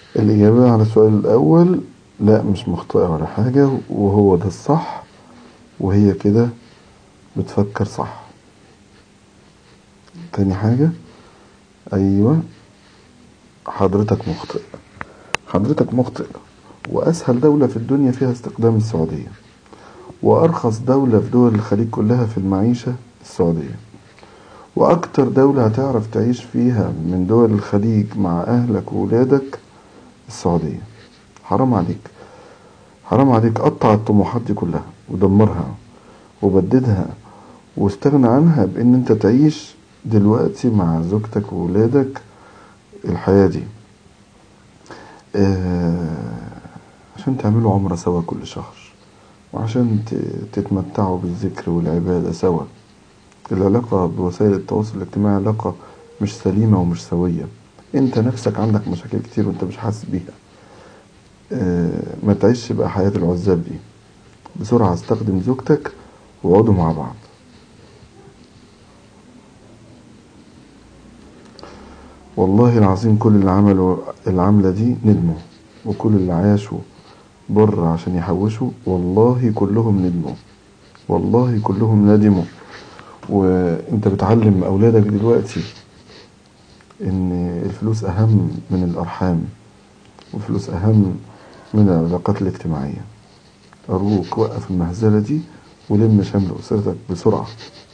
الإجابة على السؤال الأول لا مش مخطئة ولا حاجة وهو ده الصح وهي كده بتفكر صح تاني حاجة أيوة حضرتك مخطئ حضرتك مخطئ وأسهل دولة في الدنيا فيها استخدام السعودية وأرخص دولة في دول الخليج كلها في المعيشة السعودية وأكتر دولة هتعرف تعيش فيها من دول الخليج مع أهلك وولادك السعودية حرام عليك حرام عليك قطع الطموحات دي كلها ودمرها وبددها واستغنى عنها بان انت تعيش دلوقتي مع زوجتك وولادك الحياة دي آه عشان تعملوا عمرة سوا كل شهر وعشان تتمتعوا بالذكر والعبادة سوا العلاقة بوسائل التواصل الاجتماعي علاقة مش سليمة ومش سوية انت نفسك عندك مشاكل كتير وانت مش حاسس بيها آه ما تعيش بقى حياة العزاب دي بسرعة استخدم زوجتك واقعدوا مع بعض والله العظيم كل اللي عملوا العملة دي ندموا وكل اللي عاشوا بره عشان يحوشوا والله كلهم ندموا والله كلهم ندموا وانت بتعلم اولادك دلوقتي ان الفلوس اهم من الارحام والفلوس اهم من العلاقات الاجتماعية ارجوك وقف المهزلة دي ولم شمل اسرتك بسرعة